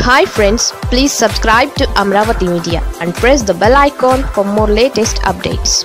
hi friends please subscribe to Amaravati media and press the bell icon for more latest updates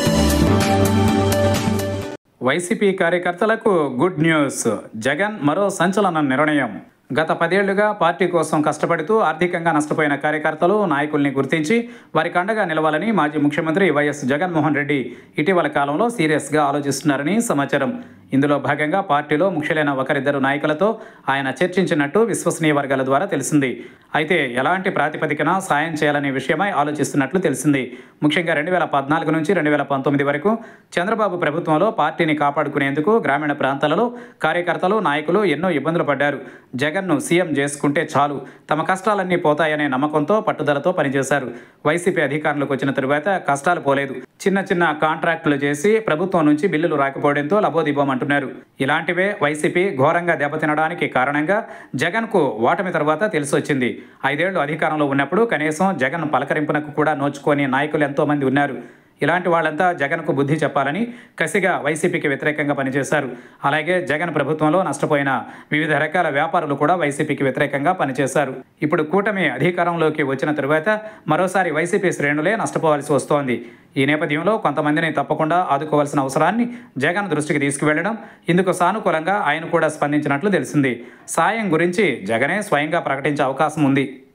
YCP కార్యకర్తలకు good news Jagan మరో సంచలన నిర్ణయం గత పదేళ్లుగా పార్టీ కోసం కష్టపడుతూ ఆర్థికంగా నష్టపోయిన కార్యకర్తలు నాయకుల్ని గుర్తించి వారికి అండగా నిలవాలని మాజీ ముఖ్యమంత్రి వైఎస్ జగన్మోహన్ రెడ్డి ఇటీవల కాలంలో సీరియస్గా ఆలోచిస్తున్నారని సమాచారం ఇందులో భాగంగా పార్టీలో ముఖ్యులైన ఒకరిద్దరు నాయకులతో ఆయన చర్చించినట్టు విశ్వసనీయ వర్గాల ద్వారా తెలిసింది అయితే ఎలాంటి ప్రాతిపదికన సాయం చేయాలనే విషయమై ఆలోచిస్తున్నట్లు తెలిసింది ముఖ్యంగా రెండు వేల పద్నాలుగు నుంచి రెండు వేల పంతొమ్మిది వరకు చంద్రబాబు ప్రభుత్వంలో పార్టీని కాపాడుకునేందుకు గ్రామీణ ప్రాంతాలలో కార్యకర్తలు నాయకులు ఎన్నో ఇబ్బందులు పడ్డారు జగన్ను సీఎం చేసుకుంటే చాలు తమ కష్టాలన్నీ పోతాయనే నమ్మకంతో పట్టుదలతో పనిచేశారు వైసీపీ అధికారంలోకి వచ్చిన తరువాత కష్టాలు పోలేదు చిన్న చిన్న కాంట్రాక్టులు చేసి ప్రభుత్వం నుంచి బిల్లులు రాకపోవడంతో లబోదిబోమంటున్నారు ఇలాంటివే వైసీపీ ఘోరంగా దెబ్బతినడానికి కారణంగా జగన్కు ఓటమి తర్వాత తెలిసొచ్చింది ఐదేళ్లు అధికారంలో ఉన్నప్పుడు కనీసం జగన్ పలకరింపునకు కూడా నోచుకొని నాయకులు ఎంతోమంది ఉన్నారు ఇలాంటి వాళ్ళంతా జగన్కు బుద్ధి చెప్పాలని కసిగా వైసీపీకి వ్యతిరేకంగా పనిచేశారు అలాగే జగన్ ప్రభుత్వంలో నష్టపోయిన వివిధ రకాల వ్యాపారులు కూడా వైసీపీకి వ్యతిరేకంగా పనిచేశారు ఇప్పుడు కూటమి అధికారంలోకి వచ్చిన తరువాత మరోసారి వైసీపీ శ్రేణులే నష్టపోవాల్సి వస్తోంది ఈ నేపథ్యంలో కొంతమందిని తప్పకుండా ఆదుకోవాల్సిన అవసరాన్ని జగన్ దృష్టికి తీసుకువెళ్లడం ఇందుకు సానుకూలంగా ఆయన కూడా స్పందించినట్లు తెలిసింది సాయం గురించి జగనే స్వయంగా ప్రకటించే అవకాశం ఉంది